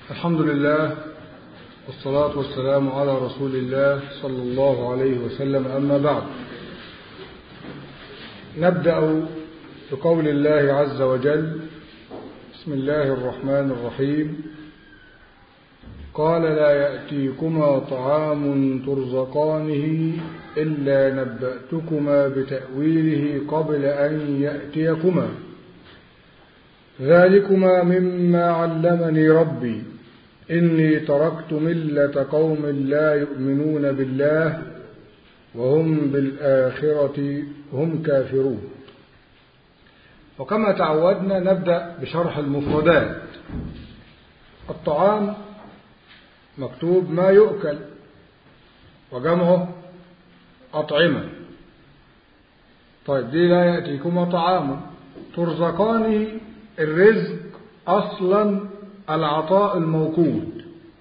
الحمد لله والصلاة والسلام على رسول الله صلى الله عليه وسلم أما بعد نبدأ بقول الله عز وجل بسم الله الرحمن الرحيم قال لا يأتيكما طعام ترزقانه إلا نبأتكما بتأويله قبل أن يأتيكما ذلكما مما علمني ربي إني تركت ملة قوم لا يؤمنون بالله وهم بالآخرة هم كافرون وكما تعودنا نبدأ بشرح المفردات الطعام مكتوب ما يؤكل وجمعه أطعمة طيب دي لا يأتيكما طعام ترزقانه الرزق أصلا العطاء الموقود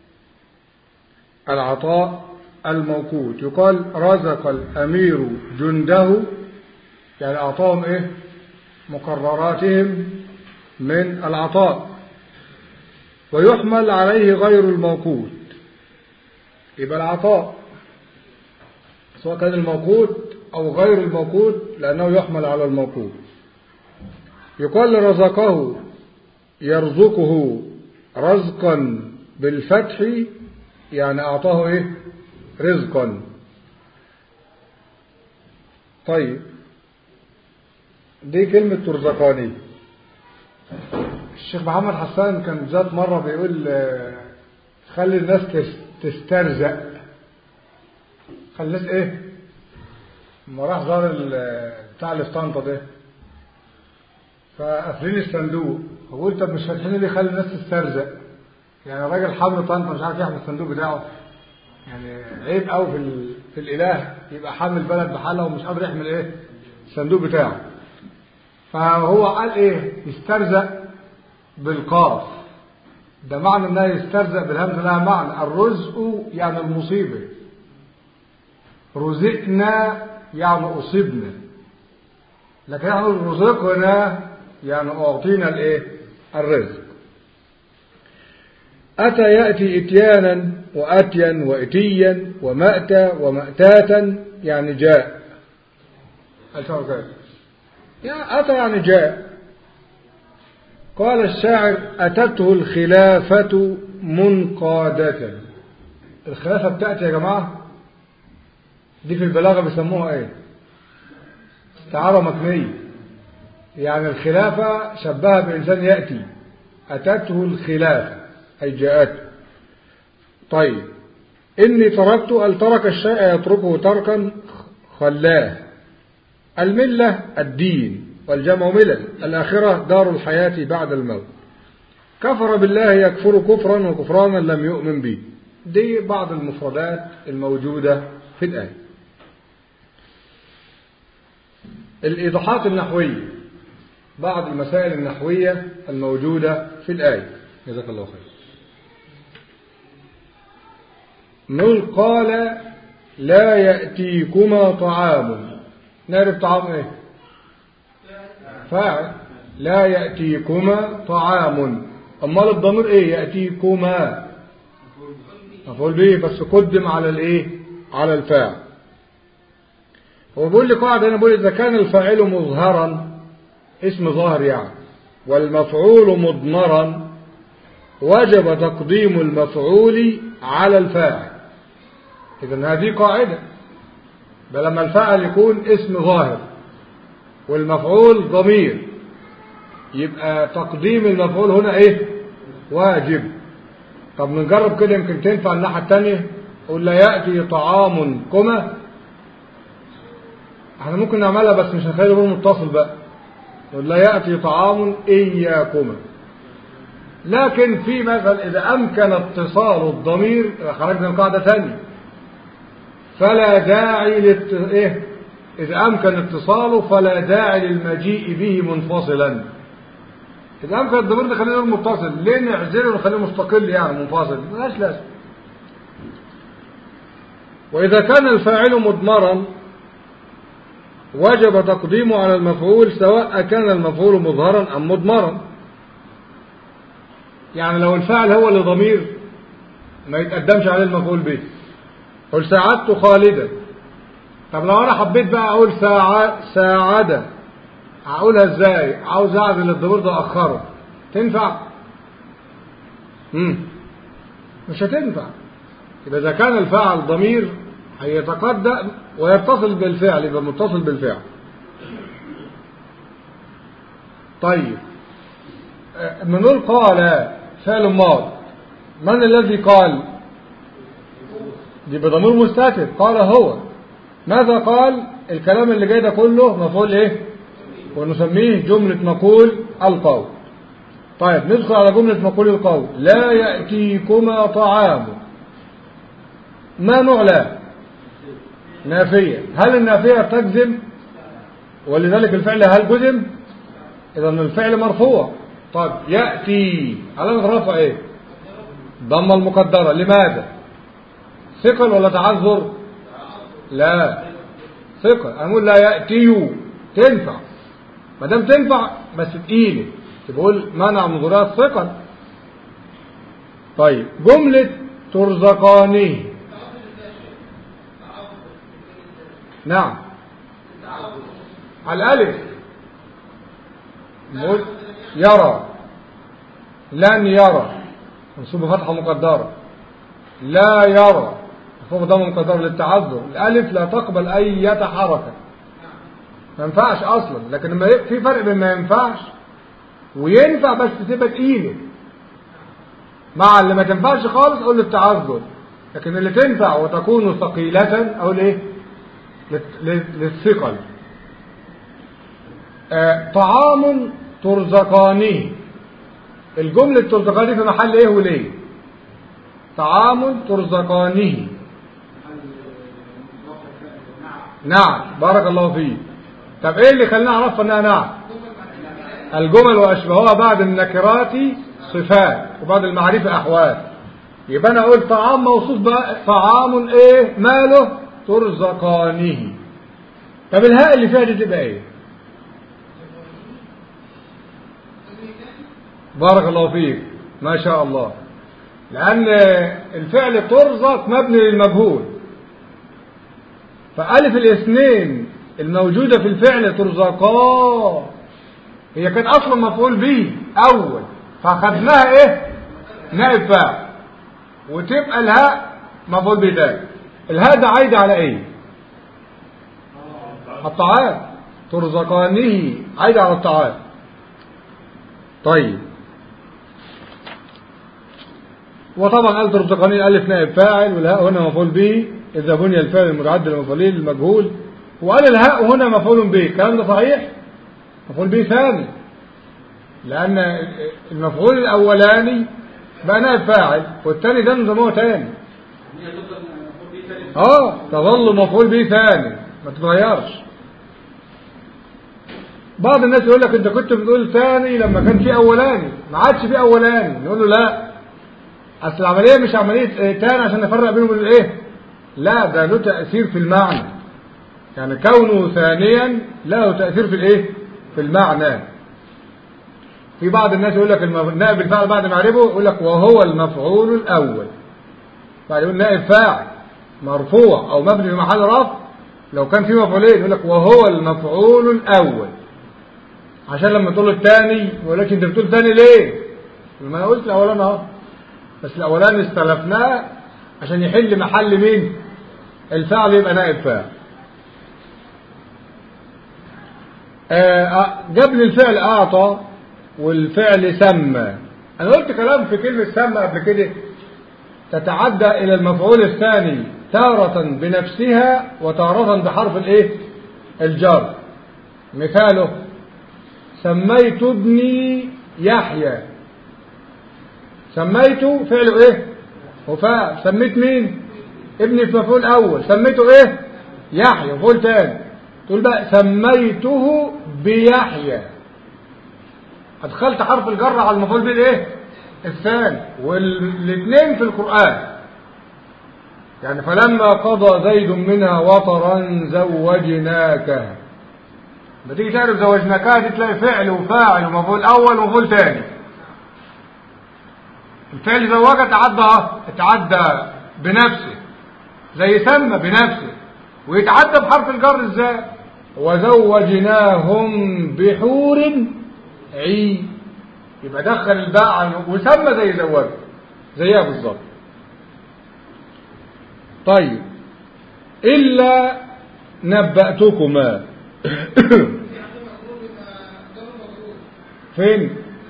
العطاء الموقود يقال رزق الأمير جنده يعني أعطاهم إيه مقرراتهم من العطاء ويحمل عليه غير الموقود يبقى العطاء سواء كان الموقود أو غير الموقود لأنه يحمل على الموقود يقال رزقه يرزقه رزقا بالفتح يعني أعطاه إيه رزقا طيب دي كلمة ترزقاني الشيخ محمد حسان كان ذات مرة بيقول خلي الناس تسترزق خلي الناس ايه لما راح زار بتاع اللي في طنطا ده فقافلين الصندوق فقلت طب مش فاتحين ليه خلي الناس تسترزق يعني راجل حامل طنطا مش عارف يحمل الصندوق بتاعه يعني عيب قوي في ال... في الاله يبقى حامل بلد بحالها ومش قادر يحمل ايه الصندوق بتاعه فهو قال ايه يسترزق بالقاف ده معنى انها يسترزق بالهمزه لها معنى الرزق يعني المصيبه رزقنا يعني اصبنا لكن احنا رزقنا يعني اعطينا الايه الرزق اتى ياتي اتيانا واتيا واتيا وماتى وماتاتا يعني جاء يعني أتى يعني جاء قال الشاعر أتته الخلافة منقادة الخلافة بتأتي يا جماعة دي في البلاغة بيسموها ايه استعارة مكنية يعني الخلافة شبهها بإنسان يأتي أتته الخلافة أي جاءته طيب إني تركت أن ترك الشيء يتركه تركا خلاه الملة الدين والجمع ملل الآخرة دار الحياة بعد الموت كفر بالله يكفر كفرا وكفرانا لم يؤمن به دي بعض المفردات الموجودة في الآية الإيضاحات النحوية بعض المسائل النحوية الموجودة في الآية جزاك الله خير نقول قال لا يأتيكما طعام نعرف طعام ايه فاعل لا يأتيكما طعام امال الضمير ايه يأتيكما مفعول به بس قدم على الايه على الفاعل هو بيقول لي قاعدة انا بقول اذا كان الفاعل مظهرا اسم ظاهر يعني والمفعول مضمرا وجب تقديم المفعول على الفاعل اذا هذه قاعده ده لما الفاعل يكون اسم ظاهر والمفعول ضمير يبقى تقديم المفعول هنا ايه واجب طب نجرب كده يمكن تنفع الناحية التانية قول لا يأتي طعام كما احنا ممكن نعملها بس مش هنخلي الامر متصل بقى قول لا يأتي طعام إياكما لكن في مثل إذا أمكن اتصال الضمير خرجنا من قاعدة ثانية فلا داعي للت... إيه؟ إذا أمكن اتصاله فلا داعي للمجيء به منفصلا إذا أمكن الضمير نخليه متصل ليه نعزله ونخليه مستقل يعني منفصل ملاش لازم وإذا كان الفاعل مضمرا وجب تقديمه على المفعول سواء كان المفعول مظهرا أم مضمرا يعني لو الفعل هو اللي ضمير ما يتقدمش عليه المفعول به قل ساعدت خالدا طب لو انا حبيت بقى اقول ساعة ساعدة هقولها ازاي عاوز اعزل الضمير ده اخره تنفع امم مش هتنفع يبقى اذا كان الفاعل ضمير هيتقدم ويتصل بالفعل يبقى متصل بالفعل طيب بنقول قال فعل ماض من الذي قال دي بضمير مستتر قال هو ماذا قال الكلام اللي جاي ده كله مفعول ايه ونسميه جملة مقول القول طيب ندخل على جملة مقول القول لا يأتيكما طعام ما نوع لا نافية هل النافية تجزم ولذلك الفعل هل جزم اذا الفعل مرفوع طيب يأتي علامة رفع ايه ضم المقدرة لماذا ثقل ولا تعذر لا ثقل اقول لا يأتي تنفع ما دام تنفع بس تقيله تقول منع من ظهورها الثقل طيب جملة ترزقانه نعم على الألف يرى لن يرى منصوب فتحة مقدرة لا يرى فوق ضم مقدرة للتعذر الألف لا تقبل أي حركة ما ينفعش أصلا لكن لما في فرق بين ما ينفعش وينفع بس تبقى تقيلة مع اللي ما تنفعش خالص أقول للتعذر لكن اللي تنفع وتكون ثقيلة أقول إيه للثقل آه طعام ترزقانه الجملة ترزقانه في محل ايه وليه طعام ترزقانه نعم بارك الله فيك طب ايه اللي خلينا نعرف انها نعم الجمل واشبهها بعد النكرات صفات وبعد المعرفة احوال يبقى انا اقول طعام موصوف بقى طعام ايه ماله ترزقانه طب الهاء اللي فيها دي تبقى ايه بارك الله فيك ما شاء الله لأن الفعل ترزق مبني للمجهول فألف الاثنين الموجودة في الفعل ترزقا هي كانت أصلا مفعول به أول فأخذناها إيه نائب فاعل وتبقى الهاء مفعول به تاني الهاء ده عايد على إيه الطعام ترزقانه عايد على الطعام طيب وطبعا قال ترزقاني ألف نائب فاعل والهاء هنا مفعول به إذا بني الفعل المتعدل المفعولين المجهول وقال الهاء هنا مفعول به الكلام ده صحيح مفعول به ثاني لأن المفعول الأولاني بقى نائب فاعل والثاني ده نظامه ثاني اه تظل مفعول به ثاني ما تتغيرش بعض الناس يقول لك انت كنت بتقول ثاني لما كان في اولاني ما عادش في اولاني نقول له لا اصل العمليه مش عمليه تاني عشان نفرق بينهم وبين الايه لا ده له تاثير في المعنى يعني كونه ثانيا له تاثير في الايه في المعنى في بعض الناس يقول لك نائب الفاعل بعد ما يعرفه يقول لك وهو المفعول الاول بعد يقول نائب فاعل مرفوع او مبني في محل رفع لو كان في مفعولين يقول لك وهو المفعول الاول عشان لما تقول الثاني يقول لك انت بتقول ثاني ليه ما انا قلت الاولاني اهو بس الاولاني استلفناه عشان يحل محل مين الفعل يبقى نائب فاعل جاب لي الفعل اعطى والفعل سمى انا قلت كلام في كلمة سمى قبل كده تتعدى الى المفعول الثاني تارة بنفسها وتارة بحرف الايه الجر مثاله سميت ابني يحيى سميته فعله ايه وفاء سميت مين ابني في مفعول اول سميته ايه يحيى مفعول تاني تقول بقى سميته بيحيى ادخلت حرف الجر على المفعول به الايه الثاني والاثنين في القران يعني فلما قضى زيد منها وطرا زوجناك بتيجي تعرف زوجناكها دي تلاقي فعل وفاعل ومفعول اول ومفعول ثاني الفعل زوج تعدى اهو اتعدى بنفسه زي سمى بنفسه ويتعدى بحرف الجر ازاي وزوجناهم بحور عين يبقى دخل الباء على- وسمى زي زوج زيها بالظبط طيب إلا نبأتكما فين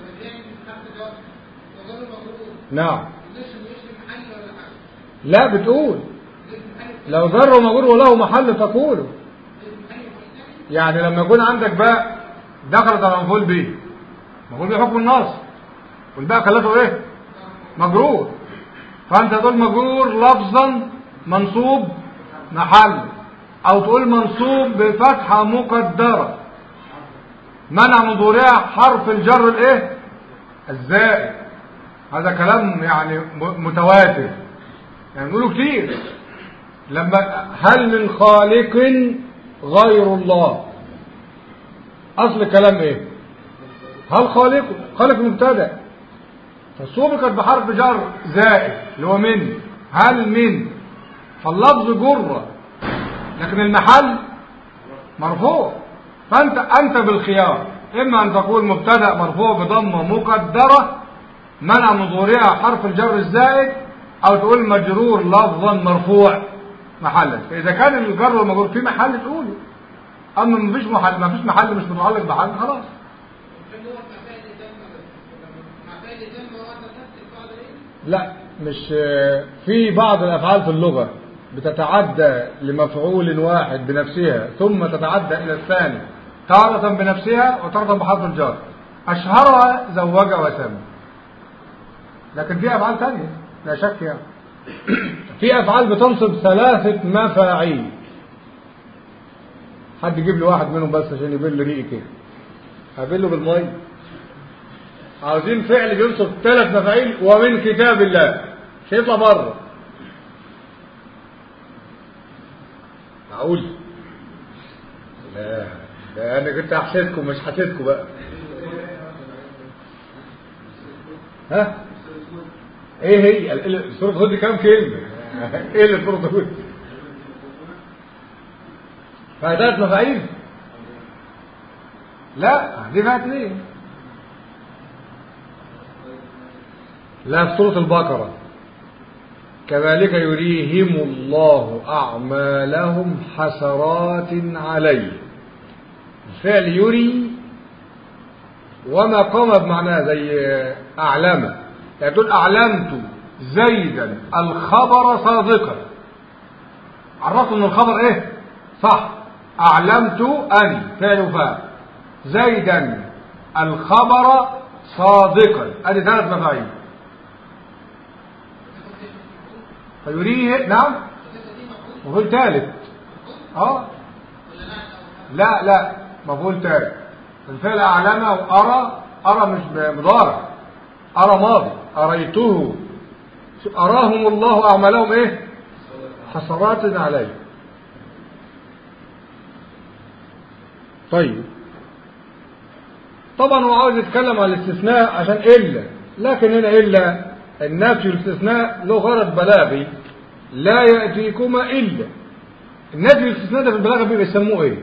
نعم لا بتقول لو ذر مجرور وله محل تقوله يعني لما يكون عندك باء دخلت على مفعول به مفعول به حكم النص والباء خلته ايه مجرور فانت تقول مجرور لفظا منصوب محل او تقول منصوب بفتحه مقدره منع من ظهورها حرف الجر الايه الزائد هذا كلام يعني م- متواتر يعني نقوله كتير لما هل من خالق غير الله اصل الكلام ايه هل خالق خالق مبتدا فسبقت بحرف جر زائد اللي هو من هل من فاللفظ جره لكن المحل مرفوع فانت انت بالخيار اما ان تقول مبتدا مرفوع بضمه مقدره منع من ظهورها حرف الجر الزائد او تقول مجرور لفظا مرفوع محلا فاذا كان الجر والمجرور في محل تقوله اما مفيش محل مفيش محل مش متعلق بحل خلاص لا مش في بعض الافعال في اللغه بتتعدى لمفعول واحد بنفسها ثم تتعدى الى الثاني تارة بنفسها وتارة بحرف الجر اشهرها زوج وسمى لكن في افعال ثانيه لا شك يعني في افعال بتنصب ثلاثه مفاعيل حد يجيب لي واحد منهم بس عشان يبل ريقي كده هبله بالميه عاوزين فعل بينصب ثلاث مفاعيل ومن كتاب الله مش هيطلع بره معقول لا ده انا كنت هحسدكم مش حاسدكم بقى ها ايه هي ال- ال- سورة هود دي كام كلمة ايه اللي سورة هود فيها ثلاث مفاعيل لا دي فيها اثنين لا في سورة البقرة كذلك يريهم الله أعمالهم حسرات عليه الفعل يري وما قام بمعناه زي أعلم يعني تقول أعلمت زيدا الخبر صادقا عرفت ان الخبر ايه صح أعلمت أن فعل فاعل زيدا الخبر صادقا ادي ثلاث مفاعيل فيريه نعم مفعول ثالث اه لا لا مفعول ثالث الفعل أعلم وأرى أرى مش مضارع أرى ماضي أريته أراهم الله أعمالهم إيه حسرات عليه طيب طبعا هو عاوز يتكلم عن الاستثناء عشان إلا لكن هنا إلا النفي والاستثناء له غرض بلاغي لا يأتيكما إلا النفي والاستثناء ده في البلاغة بيبقى يسموه إيه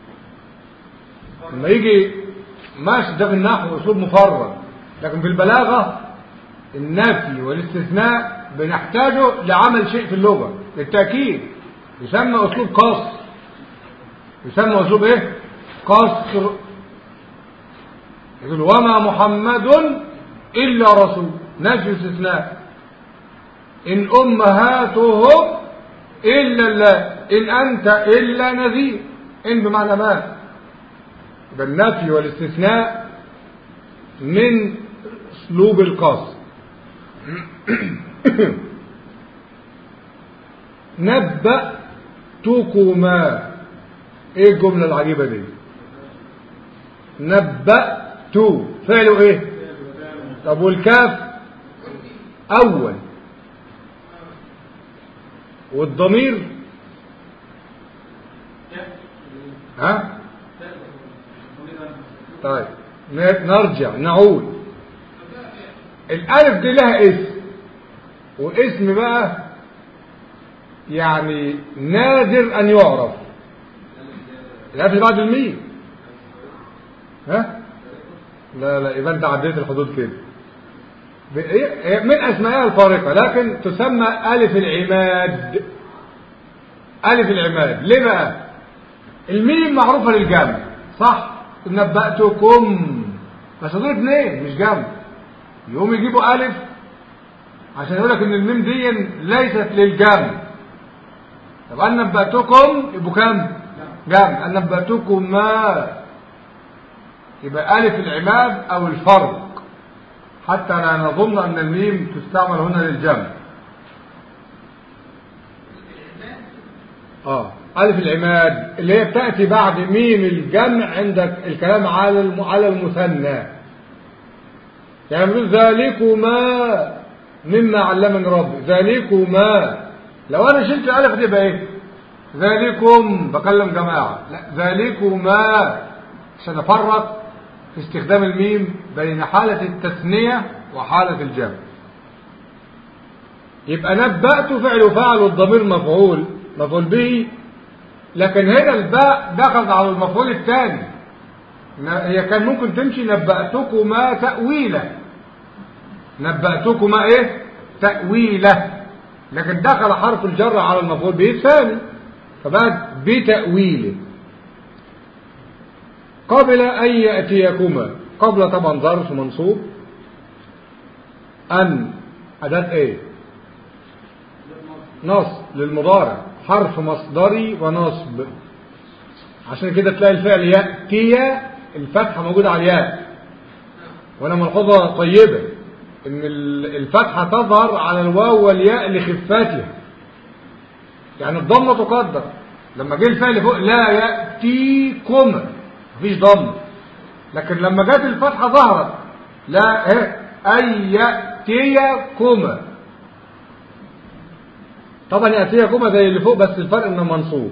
لما يجي ماشي ده في النحو أسلوب مفرغ لكن في البلاغة النفي والاستثناء بنحتاجه لعمل شيء في اللغة للتأكيد يسمى أسلوب قصر يسمى أسلوب إيه قصر يقول وما محمد إلا رسول نفي استثناء إن أمهاتهم إلا الله إن أنت إلا نذير إن بمعنى ما يبقى النفي والاستثناء من اسلوب القصر نبأتكما ايه الجملة العجيبة دي نبأت فعله ايه طب والكاف اول والضمير ها طيب نرجع نعود الالف دي لها اسم واسم بقى يعني نادر ان يعرف الالف اللي بعد الميم ها لا لا يبقى انت عديت الحدود كده من اسمائها الفارقه لكن تسمى الف العماد الف العماد ليه بقى الميم معروفه للجمع صح نبأتكم بس دول اثنين مش جمع يقوم يجيبوا الف عشان يقول لك ان الميم دي ليست للجمع طب انا نبأتكم يبقوا كام جمع انا نبأتكم ما يبقى الف العماد او الفرق حتى لا نظن ان الميم تستعمل هنا للجمع اه الف العماد اللي هي بتاتي بعد ميم الجمع عندك الكلام على على المثنى يعني بيقول ذلكما مما علمني ربي ذلكما لو انا شلت الالف دي يبقى ايه ذلكم بكلم جماعه لا ذلكما عشان افرق في استخدام الميم بين حالة التثنية وحالة الجمع يبقى نبأت فعل وفعل والضمير مفعول مفعول به لكن هنا الباء دخلت على المفعول الثاني هي كان ممكن تمشي نبأتكما تأويله نبأتكما ايه تأويله لكن دخل حرف الجر على المفعول به الثاني فبقت بتأويله قبل أن يأتيكما قبل طبعا ظرف منصوب أن أداة إيه نصب للمضارع حرف مصدري ونصب عشان كده تلاقي الفعل يأتي الفتحة موجودة على الياء وانا ملحوظة طيبة ان الفتحة تظهر على الواو والياء لخفتها يعني الضمة تقدر لما جه الفعل فوق لا يأتيكم مفيش ضم لكن لما جت الفتحة ظهرت لا ايه أن يأتيكما طبعا يأتيكما زي اللي فوق بس الفرق انه منصوب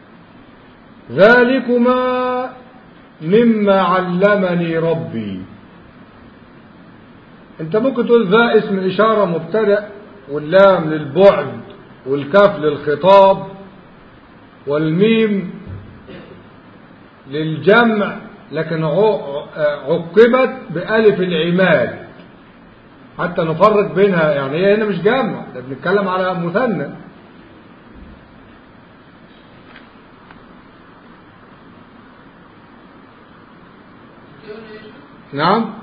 ذلكما مما علمني ربي انت ممكن تقول ذا اسم إشارة مبتدأ واللام للبعد والكاف للخطاب والميم للجمع لكن عقبت بألف العماد حتى نفرق بينها يعني هي هنا مش جمع ده بنتكلم على مثنى نعم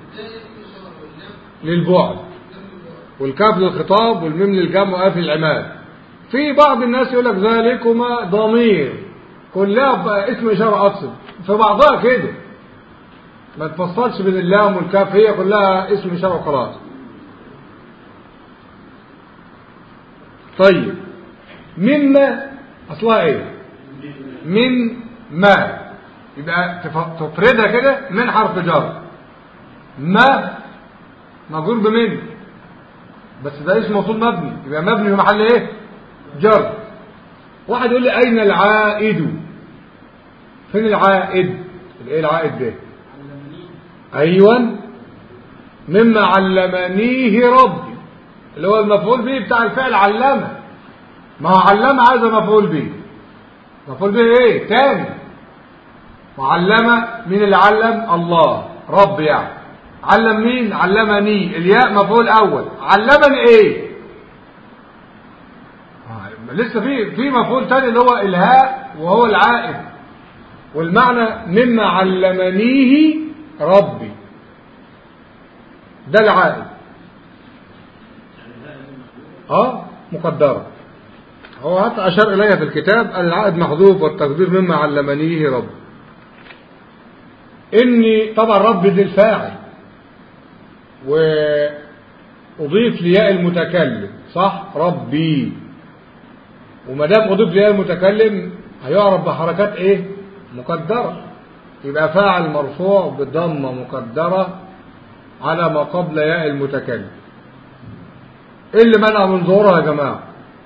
للبعد والكاف للخطاب والميم للجمع وقاف العماد في بعض الناس يقول لك ذلكما ضمير كلها اسم إشارة أقصد في بعضها كده ما تفصلش بين اللام والكاف هي كلها اسم إشارة وخلاص طيب مما أصلها إيه من ما يبقى تفردها كده من حرف جر ما مجرور بمن بس ده اسم موصول مبني يبقى مبني في محل ايه جر واحد يقول لي اين العائد فين العائد ايه العائد ده ايوه مما علمنيه ربي اللي هو المفعول به بتاع الفعل علمه ما هو علمه عايز مفعول به مفعول به ايه تاني وعلم مين اللي علم الله رب يعني علم مين علمني الياء مفعول اول علمني ايه لسه في في مفعول تاني اللي هو الهاء وهو العائد والمعنى مما علمنيه ربي ده العائد اه مقدرة هو حتى أشار إليها في الكتاب العائد محذوف والتقدير مما علمنيه ربي إني طبعا ربي دي الفاعل وأضيف لياء المتكلم صح ربي وما دام أضيف لياء المتكلم هيعرف بحركات إيه مقدرة يبقى فاعل مرفوع بضمة مقدرة على ما قبل ياء المتكلم ايه اللي منع من ظهورها يا جماعة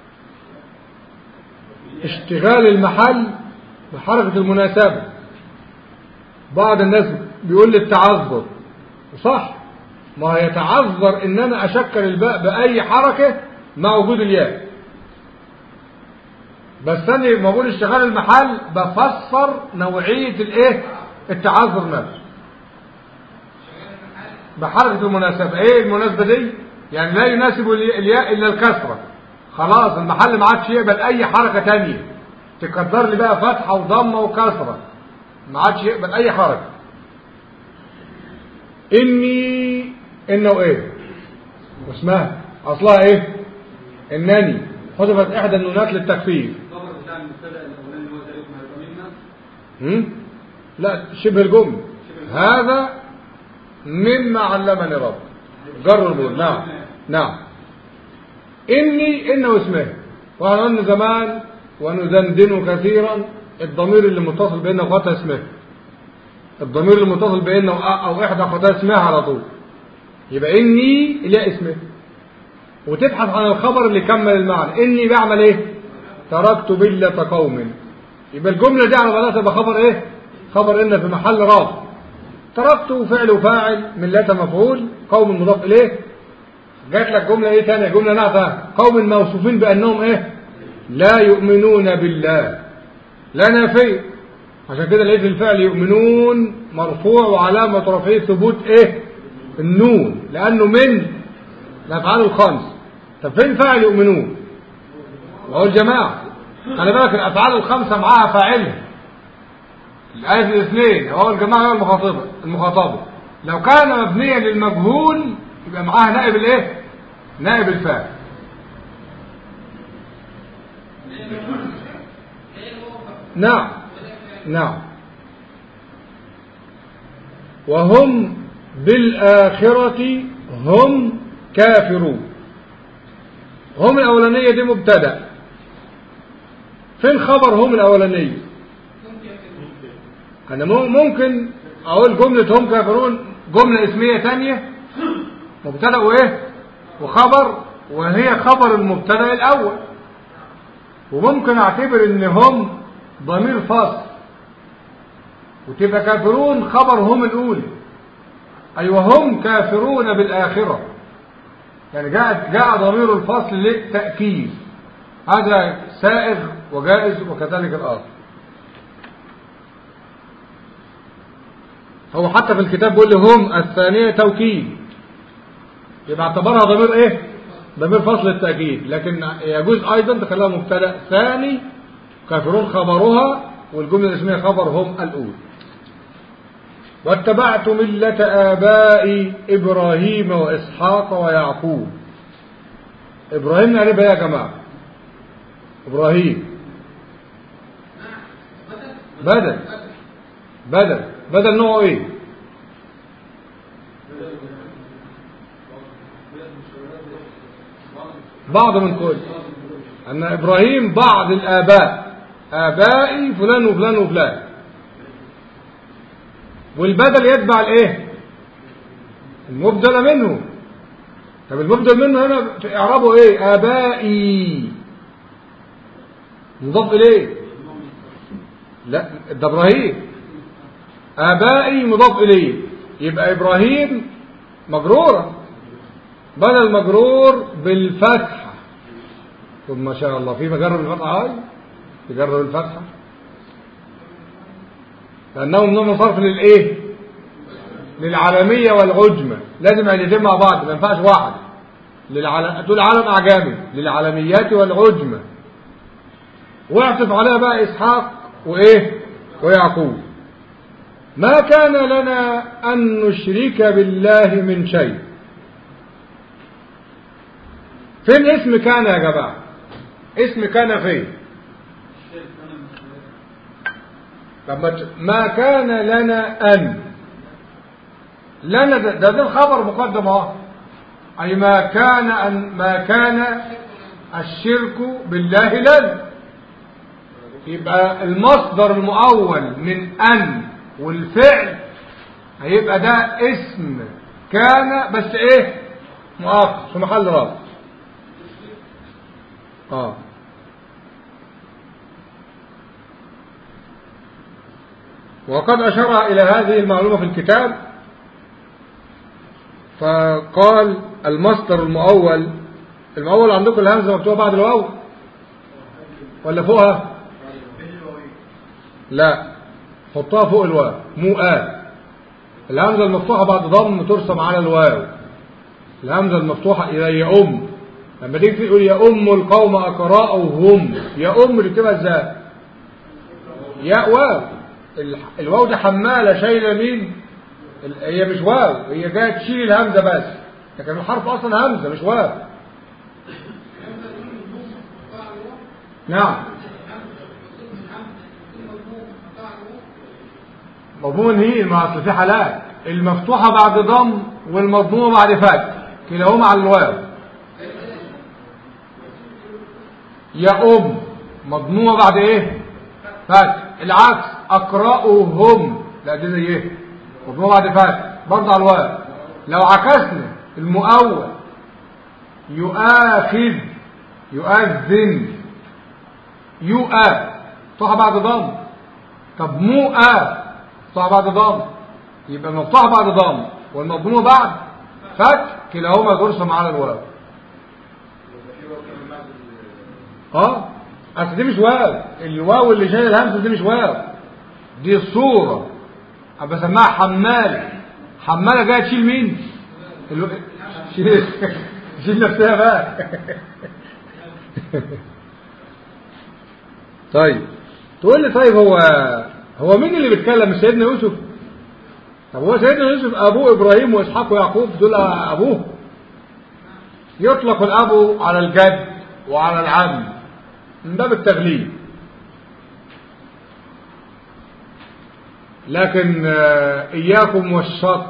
اشتغال المحل بحركة المناسبة بعض الناس بيقول لي التعذر وصح ما يتعذر ان انا اشكل الباء باي حركة مع وجود الياء بس انا لما بقول اشتغال المحل بفسر نوعية الايه التعذر نفسه بحركة المناسبة ايه المناسبة دي يعني لا يناسب الياء الا الكسرة خلاص المحل ما عادش يقبل اي حركة تانية تقدر لي بقى فتحة وضمة وكسرة ما عادش يقبل اي حركة اني انه ايه واسمها اصلها ايه انني حذفت احدى النونات للتخفيف الخبر بتاع المبتدا الاولاني اللي هو ذلكم هيبقى منا هم؟ لا شبه الجمل هذا مما علمني رب جر المول نعم نعم إني إنه اسمه وأنا قلنا زمان وندندن كثيرا الضمير اللي متصل بيننا وخطأ اسمه الضمير اللي متصل بيننا وأ- أو إحدى خطأ اسمها على طول يبقى إني اللي هي اسمه وتبحث عن الخبر اللي يكمل المعنى إني بعمل إيه تركت بلة قوم يبقى الجملة دي على بعضها تبقى خبر إيه خبر إن في محل رافع تركت فعل وفاعل من لا مفعول قوم مضاف إليه جات لك جملة ايه تانية جملة نعتة قوم موصوفين بأنهم ايه لا يؤمنون بالله لا نافية عشان كده لقيت الفعل يؤمنون مرفوع وعلامة رفعه ثبوت ايه النون لأنه من الأفعال الخمس طب فين فاعل يؤمنون وهو الجماعة خلي بالك الأفعال الخمسة معاها فاعلها الآية الاثنين هو الجماعة هو المخاطبة المخاطبة لو كان مبنيا للمجهول يبقى معاها نائب الايه نائب الفاعل نعم نعم وهم بالآخرة هم كافرون هم الأولانية دي مبتدأ فين خبر هم الأولانية أنا مم- ممكن أقول جملة هم كافرون جملة اسمية تانية مبتدأ وإيه وخبر وهي خبر المبتدأ الأول وممكن أعتبر إن هم ضمير فاصل وتبقى كافرون خبر هم الأولى أيوة هم كافرون بالآخرة يعني جاء جاء ضمير الفصل للتأكيد هذا سائغ وجائز وكذلك الآخر هو حتى في الكتاب بيقول لي هم الثانية توكيد يبقى اعتبرها ضمير ايه ضمير فصل التأكيد لكن يجوز ايضا تخليها مبتدا ثاني كافرون خبرها والجملة الاسمية خبر هم الأول واتبعت ملة آبائي إبراهيم وإسحاق ويعقوب إبراهيم يعني بقى يا جماعة إبراهيم بدل بدل بدل نوعه إيه بعض من كل أن إبراهيم بعض الآباء آبائي فلان وفلان وفلان والبدل يتبع الايه المبدل منه طب المبدل منه هنا اعرابه ايه ابائي مضاف اليه لا ده ابراهيم ابائي مضاف اليه يبقى ابراهيم مجرورة بدل مجرور بالفتحة ثم ما شاء الله في مجرر بالفتحة هاي تجرب الفتحة لأنه من صرف للإيه للعالمية والعجمة لازم الاثنين مع بعض ما ينفعش واحد للعل... تقول عالم أعجامي للعالميات والعجمة واعطف عليها بقى إسحاق وإيه ويعقوب ما كان لنا أن نشرك بالله من شيء فين اسم كان يا جماعة اسم كان فين لما ت- ما كان لنا أن لنا ده ده, ده الخبر مقدم اهو أي ما كان أن ما كان الشرك بالله لن يبقى المصدر المؤول من أن والفعل هيبقى ده اسم كان بس ايه مؤخر في محل رابط اه وقد أشار إلى هذه المعلومة في الكتاب فقال المصدر المؤول المؤول عندكم الهمزة مكتوبة بعد الواو ولا فوقها لا حطها فوق الواو مؤال الهمزة المفتوحة بعد ضم ترسم على الواو الهمزة المفتوحة إلى يأم لما تيجي تقول يا أم القوم أقراءهم يا أم تكتبها ازاي يا واو الواو ده حمالة شايلة مين هي مش واو هي جايه تشيل الهمزة بس لكن الحرف أصلا همزة مش واو نعم مضمون هي ما اصل في حالات المفتوحة بعد ضم والمضمومة بعد فتح كلاهما على الواو يا أم مضمومة بعد ايه فتح العكس أقرأهم لا دي زي ايه مضمومة بعد فتح برضه على الواو لو عكسنا المؤول يؤاخذ يؤذن يؤا مفتوحة بعد ضم طب مؤا مفتوحة بعد ضم يبقى مفتوحة بعد ضم والمضمومة بعد فتح كلاهما ترسم على الواو اه اصل دي مش واو الواو اللي شايل الهمزه دي مش واو دي الصوره انا بسميها حماله حماله جايه تشيل مين الو... شيل شيل نفسها بقى طيب تقول لي طيب هو هو مين اللي بيتكلم سيدنا يوسف طب هو سيدنا يوسف ابوه ابراهيم واسحاق ويعقوب دول ابوه يطلق الاب على الجد وعلى العم من باب التغليب لكن اياكم والشطر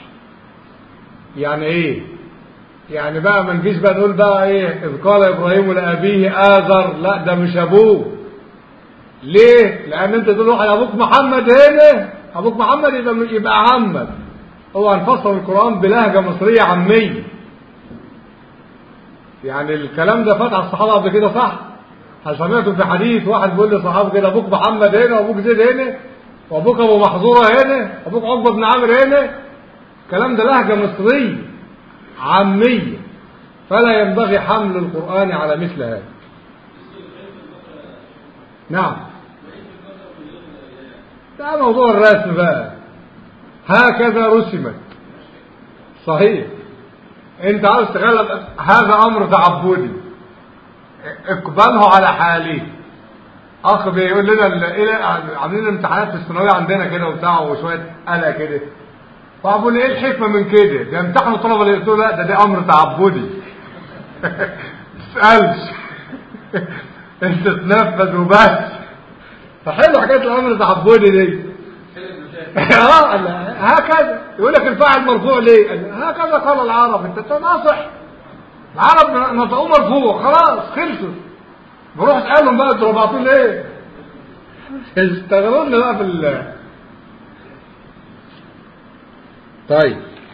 يعني ايه يعني بقى ما نجيش بقى نقول بقى ايه اذ قال ابراهيم لابيه اذر لا ده مش ابوه ليه لان انت تقول واحد ابوك محمد هنا ابوك محمد يبقى يبقى عمك هو انفصل القران بلهجه مصريه عاميه يعني الكلام ده فات على الصحابه قبل كده صح هل سمعتم في حديث واحد بيقول لصحابه كده ابوك محمد هنا وابوك زيد هنا وابوك ابو محظوره هنا وابوك عقبه بن عامر هنا الكلام ده لهجه مصريه عاميه فلا ينبغي حمل القران على مثل هذا نعم ده موضوع الرسم بقى هكذا رسمت صحيح انت عاوز تغلب هذا امر تعبدي اقبله على حاله اخ بيقول لنا عاملين امتحانات في الثانويه عندنا كده وبتاع وشويه قلق كده فبقول ايه الحكمه من كده ده امتحنوا الطلبه اللي قلت لا ده ده امر تعبدي تسالش انت تنفذ وبس فحلو حكايه الامر التعبدي دي اه هكذا يقول لك الفاعل مرفوع ليه هكذا قال العرب انت تناصح العرب نطقوه مرفوع خلاص خلصوا بروح اسالهم بقى انتوا ربعتوا ليه اشتغلوا لنا بقى في ال طيب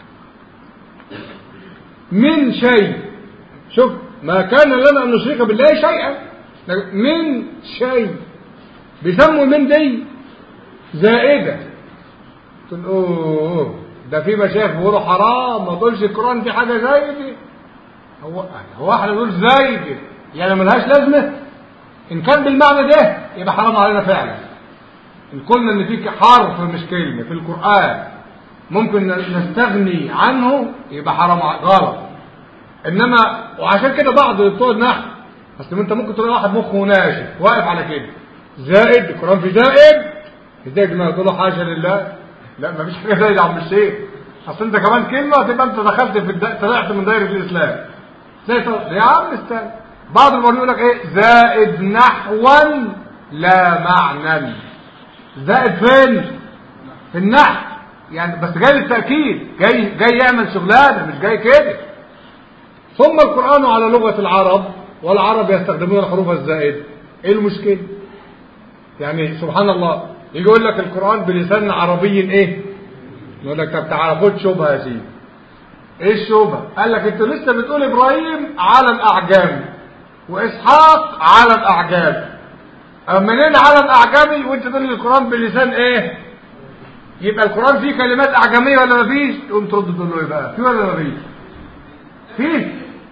من شيء شوف ما كان لنا ان نشرك بالله شيئا من شيء بيسموا من دي زائده تقول اوه ده في مشايخ بيقولوا حرام ما تقولش القران في حاجه زي دي هو هو احنا بنقول زي دي يعني ملهاش لازمه ان كان بالمعنى ده يبقى حرام علينا فعلا ان قلنا ان في حرف مش كلمه في القران ممكن نستغني عنه يبقى حرام غلط انما وعشان كده بعض بتوع النحو اصل انت ممكن تلاقي واحد مخه ناشف واقف على كده زائد القران في زائد ازاي ما تقول له حاشا لله لا ما فيش حاجه زي يا عم الشيخ اصل انت كمان كلمه تبقى انت دخلت في الد... طلعت من دايره الاسلام زي طل... يا عم استنى بعض المرات يقول لك ايه زائد نحوا لا معنى زائد فين في النحو يعني بس جاي للتاكيد جاي جاي يعمل شغلانه مش جاي كده ثم القران على لغه العرب والعرب يستخدمون الحروف الزائده ايه المشكله يعني سبحان الله يجي يقول لك القرآن بلسان عربي ايه يقول لك طب تعالى خد شبهه يا سيدي ايه الشبهه قال لك انت لسه بتقول ابراهيم علم اعجامي واسحاق علم اعجامي اما منين علم اعجمي وانت تقول القرآن بلسان ايه يبقى القرآن فيه كلمات أعجمية ولا مفيش تقوم ترد تقول له ايه بقى في ولا مفيش فيه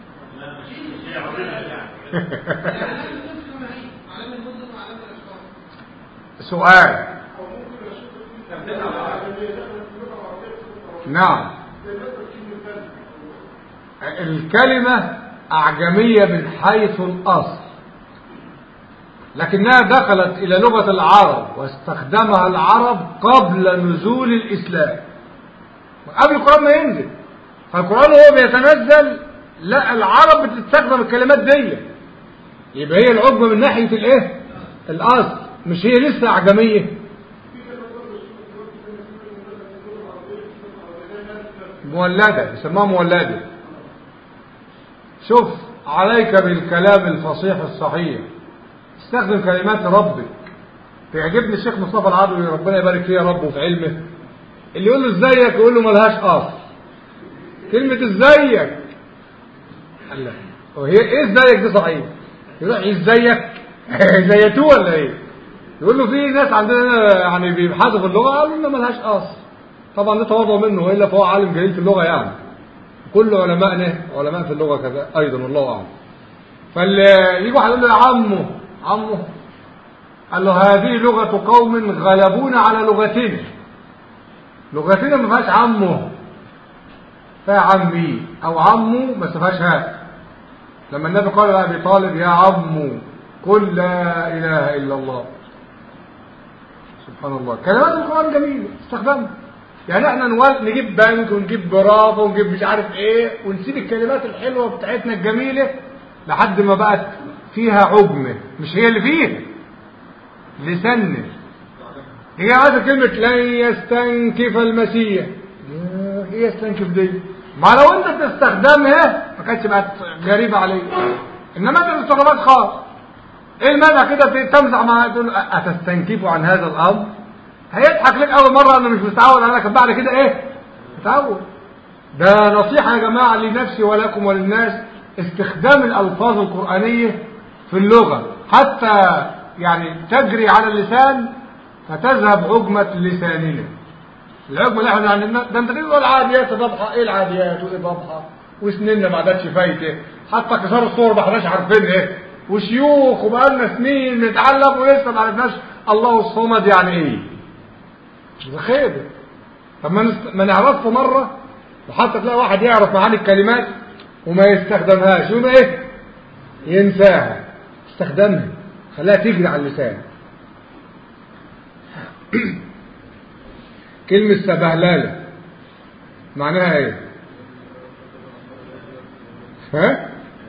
سؤال نعم الكلمة أعجمية من حيث الأصل لكنها دخلت إلى لغة العرب واستخدمها العرب قبل نزول الإسلام قبل القرآن ما ينزل فالقرآن وهو بيتنزل لا العرب بتستخدم الكلمات دي يبقى هي العجمة من ناحية الايه الأصل مش هي لسه أعجمية مولدة يسموها مولدة شوف عليك بالكلام الفصيح الصحيح استخدم كلمات ربك تعجبني الشيخ مصطفى العدوي ربنا يبارك فيه يا رب وفي علمه اللي يقول له ازيك يقول له ملهاش اصل كلمة ازيك الله وهي ايه ازيك دي صحيح يروح ازيك زيتوه ولا ايه يقول له في ناس عندنا يعني بيبحثوا في اللغه قالوا لنا ملهاش اصل طبعا ده تواضع منه والا فهو عالم جليل في اللغه يعني كل علمائنا علماء في اللغه كذا ايضا والله اعلم فاللي يجي واحد يقول له يا عمه عمه قال له هذه لغه قوم غلبونا على لغتنا لغتنا ما فيهاش عمه فيها عمي او عمه بس ما فيهاش هاء لما النبي قال لابي طالب يا عمو قل لا اله الا الله سبحان الله كلمات القرآن جميلة استخدمها يعني احنا نوال نجيب بنك ونجيب برافة ونجيب مش عارف ايه ونسيب الكلمات الحلوة بتاعتنا الجميلة لحد ما بقت فيها عجمة مش هي اللي فيها لسنة هي هذا كلمة لن يستنكف المسيح ايه يستنكف دي ما لو انت تستخدمها ما كانتش بقت غريبة عليك انما انت تستخدمها خاص ايه المانع كده تمزح مع تقول اتستنكفوا عن هذا الامر هيضحك لك اول مره انا مش متعود على لكن بعد كده ايه متعود ده نصيحه يا جماعه لنفسي ولكم وللناس استخدام الالفاظ القرانيه في اللغه حتى يعني تجري على اللسان فتذهب عجمه لساننا العجمه اللي احنا يعني ده انت تقول العاديات ضبحه ايه العاديات وايه ضبحه وسننا ما عادتش فايته حتى كسار الصور ما احناش عارفين ايه وشيوخ وبقالنا سنين بنتعلم ولسه ما عرفناش الله الصمد يعني ايه ده خيبه طب ما نست... ما نعرفه مره وحتى تلاقي واحد يعرف معاني الكلمات وما يستخدمهاش يقوم ايه ينساها استخدمها خليها تجري على اللسان كلمة سبهلالة معناها ايه ها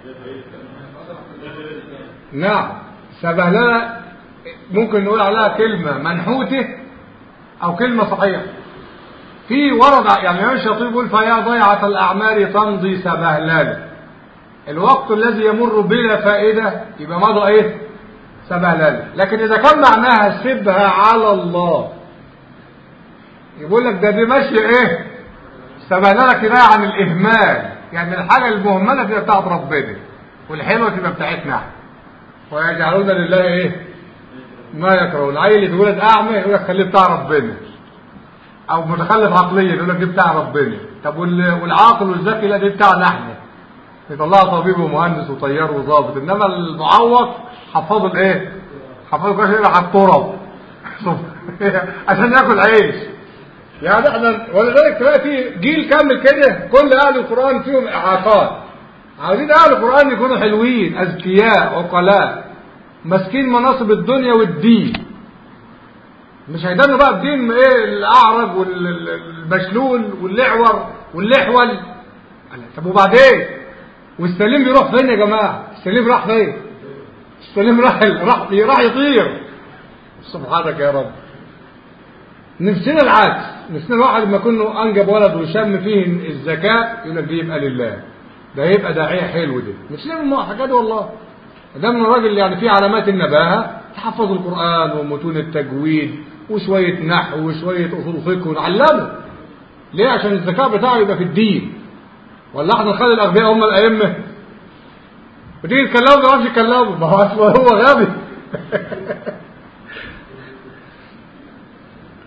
نعم سبهللة ممكن نقول عليها كلمة منحوتة أو كلمة صحيحة في ورد يعني الإمام الشاطبي يقول فيا ضيعة الأعمال تمضي سبهللة الوقت الذي يمر بلا فائدة يبقى مضى إيه سبهللة لكن إذا كان معناها سبها على الله يقول لك ده دي ماشية إيه سبهللة كده عن الإهمال يعني الحاجة المهملة تبقى بتاعت ربنا والحلوة تبقى بتاعتنا احنا ويجعلون لله ايه ما يكرهون العيل اللي اتولد اعمى يقول لك خليه بتاع ربنا او متخلف عقليا يقول لك دي بتاع ربنا طب والعاقل والذكي لا دي بتاعنا احنا يطلعها طبيب ومهندس وطيار وظابط انما المعوق حفظه الايه حفظه كويس يلعب على التراب عشان ياكل عيش يعني احنا ولذلك تلاقي في جيل كامل كده كل اهل القران فيهم اعاقات عاوزين اهل القران يكونوا حلوين اذكياء عقلاء ماسكين مناصب الدنيا والدين مش هيدنوا بقى الدين ايه الاعرج والمشلول واللعور واللحول طب وبعدين والسليم بيروح فين يا جماعه السليم راح فين السليم راح راح راح يطير سبحانك يا رب نفسنا العكس نفسنا الواحد لما كنا انجب ولد وشم فيه الذكاء يقول لك دي يبقى لله ده يبقى داعيه حلو ده مش لازم حاجات والله ده من الراجل يعني فيه علامات النباهه تحفظ القران ومتون التجويد وشويه نحو وشويه اصول فقه ونعلمه ليه عشان الذكاء بتاعه يبقى في الدين ولا احنا نخلي الاغبياء هم الائمه وتيجي تكلمه ما يعرفش يكلمه ما هو هو غبي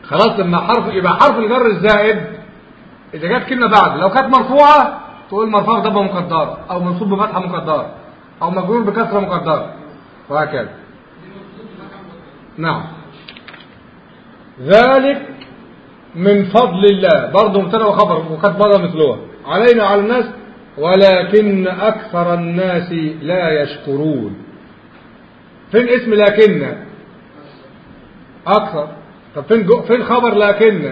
خلاص لما حرف يبقى حرف الجر الزائد اذا جت كلمه بعد لو كانت مرفوعه تقول مرفوع ضمه مقدره او منصوب بفتحه مقدره او مجرور بكسره مقدره وهكذا نعم ذلك من فضل الله برضه مبتدا وخبر وقد مضى مثلها علينا على الناس ولكن اكثر الناس لا يشكرون فين اسم لكن اكثر طب فين جو فين خبر لكن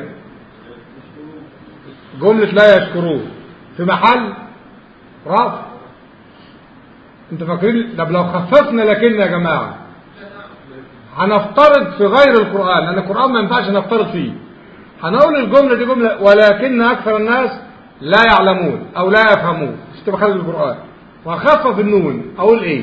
جملة لا يشكرون في محل رفع انت فاكرين طب لو خففنا لكن يا جماعة هنفترض في غير القرآن لأن القرآن ما ينفعش نفترض فيه هنقول الجملة دي جملة ولكن أكثر الناس لا يعلمون أو لا يفهمون مش تبقى خارج القرآن وهخفف النون أقول إيه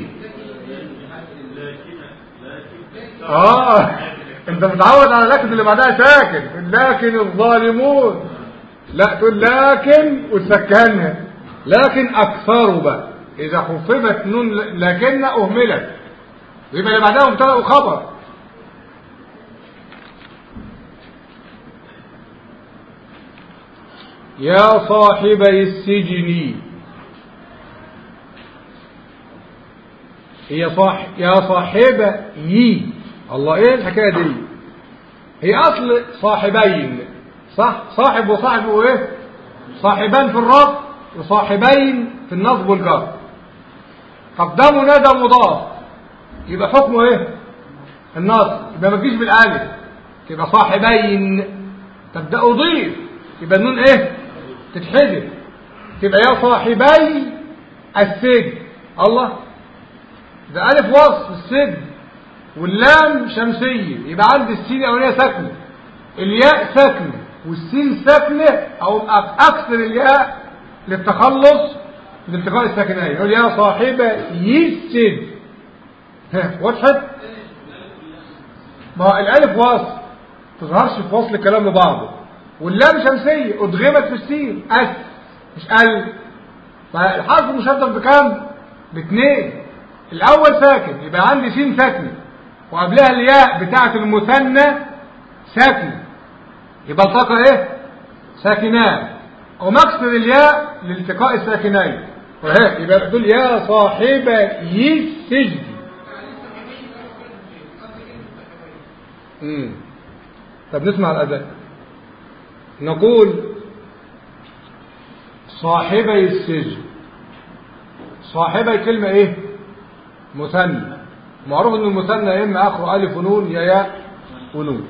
آه أنت متعود على لكن اللي بعدها ساكن لكن الظالمون لا تقول لكن وتسكنها لكن أكثروا بقى إذا خففت نون لكن أهملت يبقى اللي بعدها مبتدا وخبر يا صاحبي السجن هي صاح يا صاحب يي الله ايه الحكايه دي هي اصل صاحبين صح صاحب وصاحب وايه صاحبان في الرفع وصاحبين في النصب والجر طب ده منادى مضاف يبقى حكمه ايه النصب يبقى ما تجيش بالالف يبقى صاحبين طب ده اضيف يبقى النون ايه تتحذف تبقى يا صاحبي السجن الله ده الف وصف السجن واللام شمسيه يبقى عندي السين الاولانيه ساكنه الياء ساكنه والسين ساكنه او اكثر الياء للتخلص من التقاء الساكنين يقول يا صاحبي السجن ها وضحت ما هو الالف وصل تظهرش في وصل الكلام لبعضه واللام شمسيه ادغمت في السين اس مش ال فالحرف مشدد بكام باثنين الاول ساكن يبقى عندي سين ساكنه وقبلها الياء بتاعه المثنى ساكنه يبقى التقى ايه ساكنان ومكسر الياء لالتقاء الساكنين وهيك يبقى تقول يا صاحبي السجن امم طب نسمع الأذان نقول صاحبي السجن صاحبي كلمة ايه مثنى معروف ان المثنى يا اما اخره الف ونون يا ياء ونون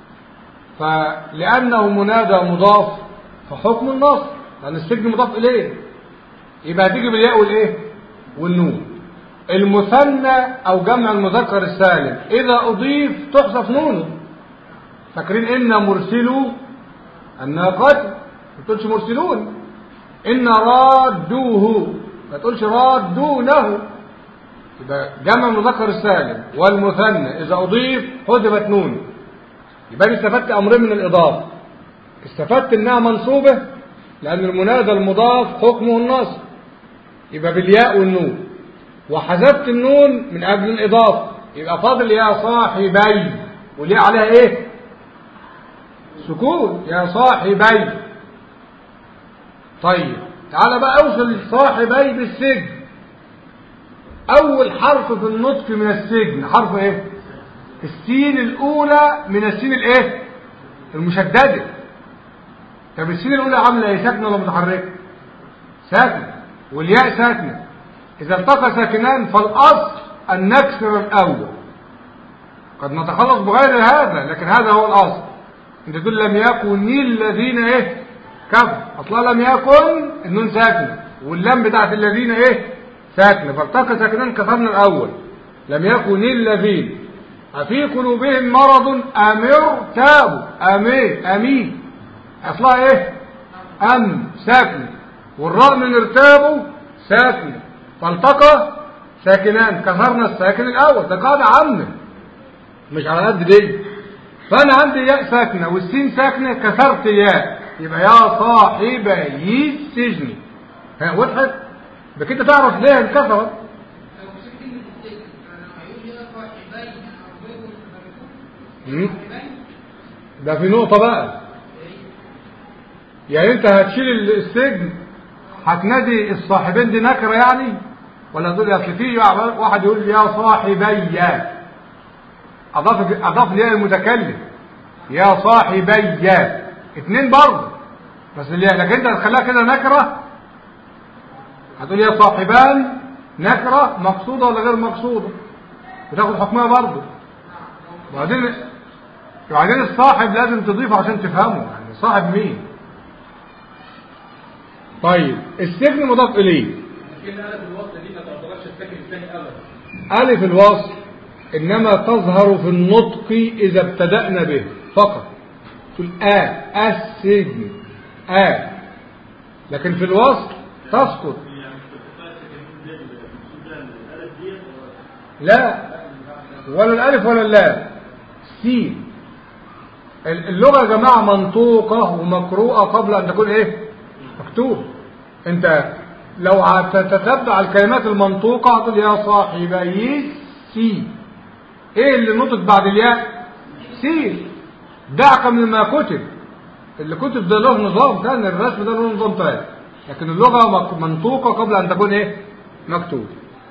فلانه منادى مضاف فحكم النصب لان السجن مضاف اليه يبقى هتيجي بالياء والايه والنون المثنى او جمع المذكر السالم اذا اضيف تحذف نونه فاكرين ان مرسلوا الناقه ما تقولش مرسلون ان رادوه ما تقولش رادونه يبقى جمع المذكر السالم والمثنى اذا اضيف حذفت نون يبقى استفدت امرين من الاضافه استفدت انها منصوبه لان المنادى المضاف حكمه النصب يبقى بالياء والنون وحذفت النون من اجل الاضافه يبقى فاضل يا صاحبي والياء عليها ايه سكون يا صاحبي طيب تعالى بقى اوصل لصاحبي بالسجن اول حرف في النطق من السجن حرف ايه السين الاولى من السين الايه المشدده طب السين الاولى عامله ايه ساكنه ولا متحركه ساكنه والياء ساكنه اذا التقى ساكنان فالاصل ان نكسر الاول قد نتخلص بغير هذا لكن هذا هو الاصل انت تقول لم يكن الذين ايه كفر اصلا لم يكن النون ساكنه واللام بتاعت الذين ايه ساكنه فالتقى ساكنان كسرنا الاول لم يكن الذين أفي قلوبهم مرض أم ارتابوا أمي أمي أصلها إيه أم ساكن والراء من ارتابوا ساكن فالتقى ساكنان كسرنا الساكن الأول ده قاعدة عامة مش على قد دي فأنا عندي ياء ساكنة والسين ساكنة كسرت ياء يبقى يا صاحبي السجن ها وضحت بكده تعرف ليه انكسرت ده في نقطة بقى يعني انت هتشيل السجن هتنادي الصاحبين دي نكرة يعني ولا تقول اصل في واحد يقول يا صاحبي اضاف اضاف لي المتكلم يا صاحبي اتنين برضه بس اللي لكن انت هتخليها كده نكره هتقول يا صاحبان نكره مقصوده ولا غير مقصوده بتاخد حكمها برضه وبعدين وبعدين الصاحب لازم تضيفه عشان تفهمه يعني صاحب مين طيب السجن مضاف اليه لكن ألف الوصل دي ما تعتبرش الساكن الثاني أبدا ألف الوصل إنما تظهر في النطق إذا ابتدأنا به فقط تقول آ السجن آ لكن في الوصل تسقط لا ولا الألف ولا اللام سين اللغة يا جماعة منطوقة ومقروءة قبل أن تكون إيه مكتوب أنت لو هتتبع الكلمات المنطوقة هتقول يا صاحبي سي ايه اللي نطق بعد الياء سين دعك من ما كتب اللي كتب ده له نظام ثاني الرسم ده له نظام ثاني لكن اللغة منطوقة قبل أن تكون ايه مكتوب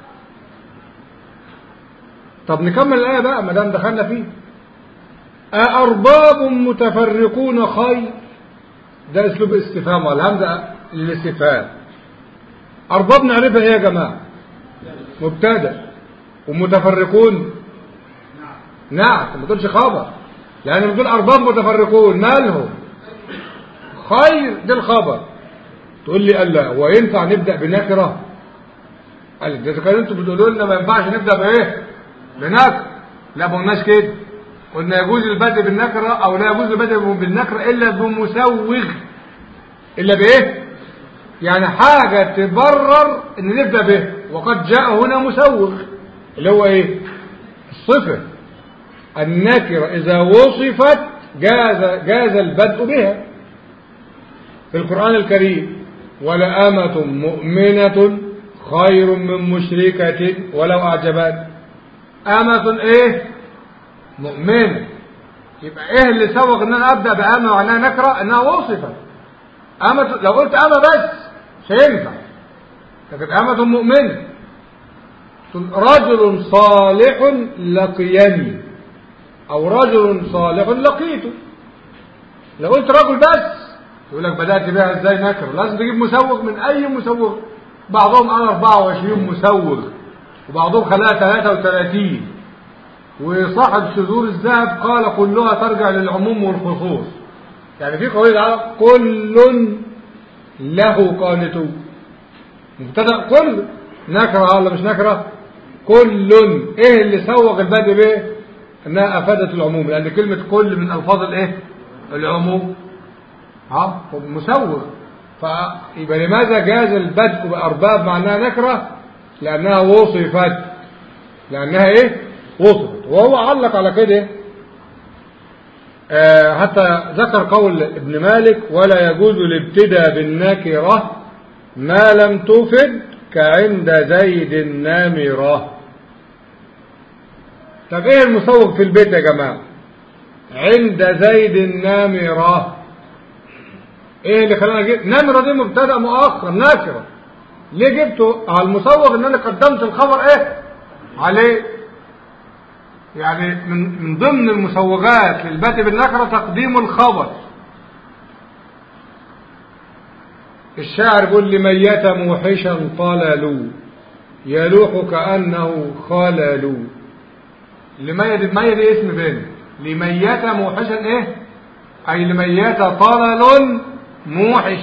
طب نكمل الآية بقى ما دام دخلنا فيه أأرباب متفرقون خير ده أسلوب استفهام والهمزة للاستفهام أرباب نعرفها إيه يا جماعة مبتدا ومتفرقون نعم ما تقولش خبر لأن بتقول أرباب متفرقون مالهم خير ده الخبر تقول لي قال لا وينفع نبدأ بنكرة قال ده كان انتوا بتقولوا لنا ما ينفعش نبدأ بإيه بنكرة لا ما قلناش كده قلنا يجوز البدء بالنكرة أو لا يجوز البدء بالنكرة إلا بمسوغ إلا بإيه يعني حاجة تبرر ان نبدأ به وقد جاء هنا مسوغ اللي هو ايه الصفة النكرة اذا وصفت جاز, جاز البدء بها في القرآن الكريم ولأمة مؤمنة خير من مشركة ولو أعجبت أمة ايه مؤمنة يبقى ايه اللي سوغ ان انا ابدأ بأمة وعناها نكرة انها وصفت أمة لو قلت أمة بس مش هينفع لكن أمة مؤمنة رجل صالح لقيني أو رجل صالح لقيته لو قلت رجل بس يقول لك بدأت بها ازاي نكر لازم تجيب مسوغ من أي مسوغ بعضهم قال 24 مسوغ وبعضهم خلاها 33 وصاحب شذور الذهب قال كلها ترجع للعموم والخصوص يعني في قوله تعالى كل له قانتون مبتدا كل نكره ولا مش نكره كل ايه اللي سوق البدء به انها افادت العموم لان كلمه كل من الفاظ الايه العموم ها مسوغ فيبقى لماذا جاز البدء بارباب مع انها نكره لانها وصفت لانها ايه وصفت وهو علق على كده آه حتى ذكر قول ابن مالك ولا يجوز الابتداء بالنكرة ما لم تفد كعند زيد النامرة طب ايه المسوق في البيت يا جماعة عند زيد النامرة ايه اللي خلانا جيب نامرة دي مبتدا مؤخر نكرة ليه جبته على المسوق ان انا قدمت الخبر ايه عليه يعني من من ضمن المسوغات للبدء بالنكرة تقديم الخبر الشاعر بيقول لميت موحشا طلل يلوح كأنه خلل لميت ميت دي اسم فين لميت موحشا ايه اي لميت طلل موحش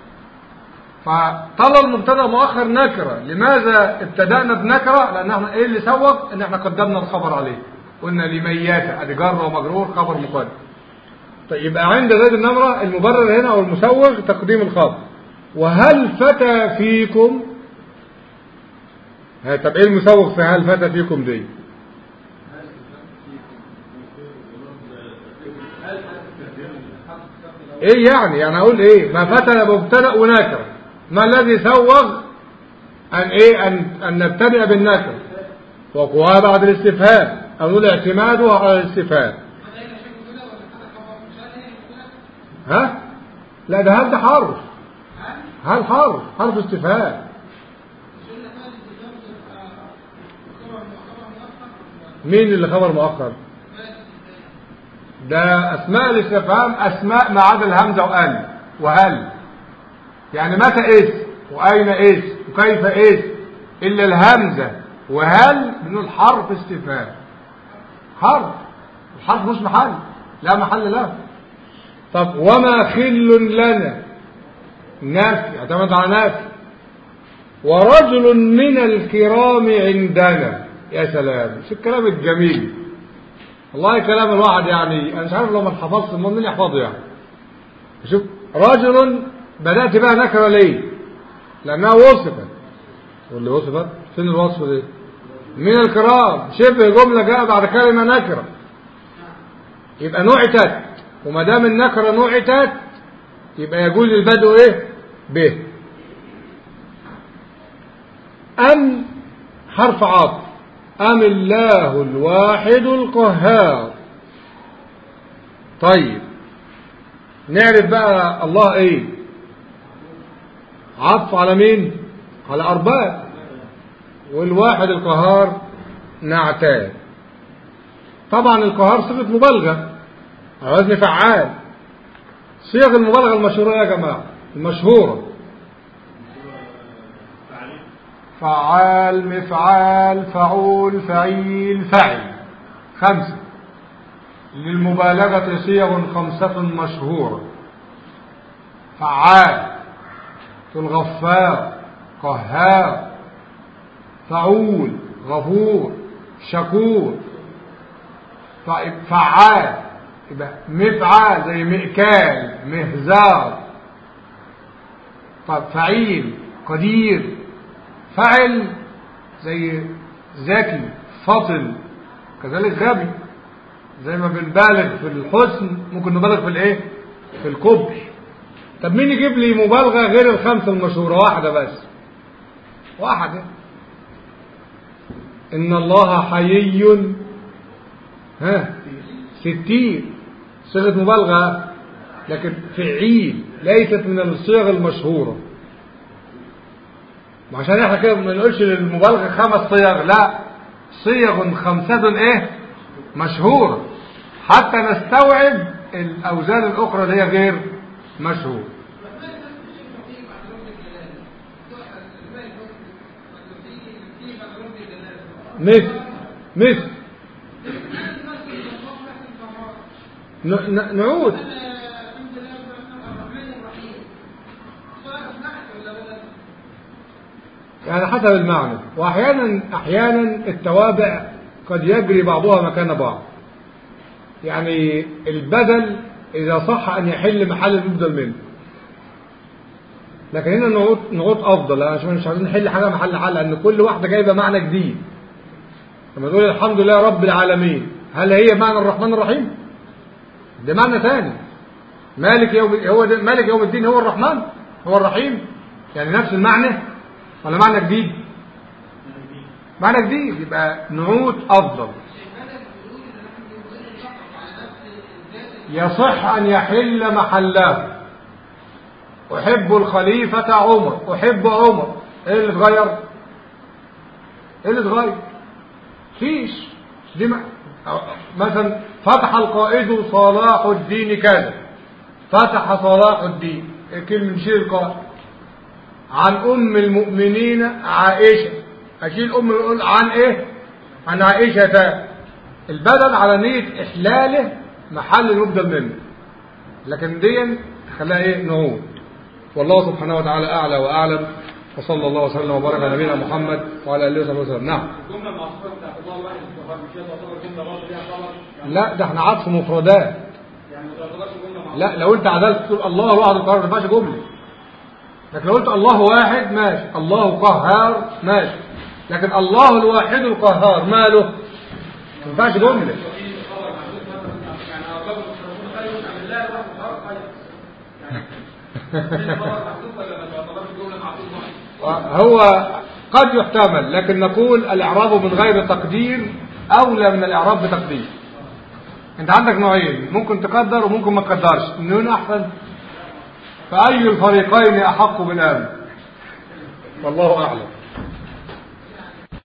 فطلل مبتدا مؤخر نكره لماذا ابتدأنا بنكره لان احنا ايه اللي سوق ان احنا قدمنا الخبر عليه قلنا لمياتة ادي جر ومجرور خبر مقدم طيب يبقى عند زيد النمرة المبرر هنا او المسوغ تقديم الخبر وهل فتى فيكم ها طب ايه المسوغ في هل فتى فيكم دي ايه يعني يعني اقول ايه ما فتى مبتدا ونكر ما الذي سوغ ان ايه ان, أن نبتدئ بالنكر وقوها بعد الاستفهام أو نقول اعتماده على الاستفهام ها لا ده هل ده حرف هل حرف حرف استفهام مين اللي خبر مؤخر ده اسماء الاستفهام اسماء ما عدا الهمزه وال وهل يعني متى اسم واين اسم وكيف اسم الا الهمزه وهل بنقول حرف استفهام حرف الحرف مش محل لا محل له طب وما خل لنا نفي اعتمد على نفي ورجل من الكرام عندنا يا سلام شو الكلام الجميل والله كلام الواحد يعني انا مش عارف لو ما حفظت امال مين يحفظه يعني شوف رجل بدات بقى نكره ليه لانها وصفت واللي وصفت فين الوصف دي من الكرام شبه جمله جاء بعد كلمه نكره يبقى نعتت وما دام النكره نعتت يبقى يجوز البدء ايه به ام حرف عطف أم الله الواحد القهار طيب نعرف بقى الله ايه عطف على مين على أرباب والواحد القهار نعتاد طبعا القهار صيغة مبالغة على وزن فعال صيغ المبالغة المشهورة يا جماعة المشهورة فعال مفعال فعول فعيل فعل خمسة للمبالغة صيغ خمسة مشهورة فعال الغفار قهار فعول غفور شكور طيب فعال يبقى مفعال زي مئكال مهزار طب فعيل قدير فعل زي ذكي فطن كذلك غبي زي ما بنبالغ في الحسن ممكن نبالغ في الايه في القبح طب مين يجيب لي مبالغه غير الخمسه المشهوره واحده بس واحده ان الله حيي ها ستين صيغه مبالغه لكن فعيل ليست من الصيغ المشهوره وعشان احنا كده ما نقولش للمبالغه خمس صيغ لا صيغ خمسة ايه مشهورة حتى نستوعب الاوزان الاخرى اللي هي غير مشهورة مثل مثل نعود يعني حسب المعنى واحيانا احيانا التوابع قد يجري بعضها مكان بعض يعني البدل اذا صح ان يحل محل المبدل منه لكن هنا نعود نعود افضل عشان مش عايزين نحل حاجه محل حل لان كل واحده جايبه معنى جديد لما تقول الحمد لله رب العالمين هل هي معنى الرحمن الرحيم ده معنى ثاني مالك يوم هو مالك يوم الدين هو الرحمن هو الرحيم يعني نفس المعنى ولا معنى جديد معنى جديد يبقى نعود افضل يصح ان يحل محله احب الخليفة عمر احب عمر ايه اللي اتغير ايه اللي اتغير فيش دي م... مثلا فتح القائد صلاح الدين كذا فتح صلاح الدين كلمة نشيل القائد عن أم المؤمنين عائشة أشيل أم نقول عن إيه عن عائشة البدل على نية إحلاله محل المبدل منه لكن دي خلاها إيه نعود والله سبحانه وتعالى أعلى وأعلم وصلى الله وسلم وبارك على نبينا محمد وعلى اله وصحبه وسلم نعم الجمله المعصوبه بتاعت الله الواحد القهار مش هي تعتبر جمله برضه ليها خبر لا ده احنا عطف مفردات يعني ما تعتبرش جمله معصوبه لا لو انت عدلت تقول الله الواحد القهار ما ينفعش جمله لكن لو قلت الله واحد ماشي الله قهار ماشي لكن الله الواحد القهار ماله ما ينفعش جمله في خبر محدود مثلا يعني ارباب المشركون خير من الله الواحد القهار خير يعني خبر محدود ولا ما تعتبرش جمله معصوبه هو قد يحتمل لكن نقول الإعراب من غير تقدير أولى من الإعراب بتقدير انت عندك نوعين ممكن تقدر وممكن ما تقدرش النون احسن فاي الفريقين احق بالامن والله اعلم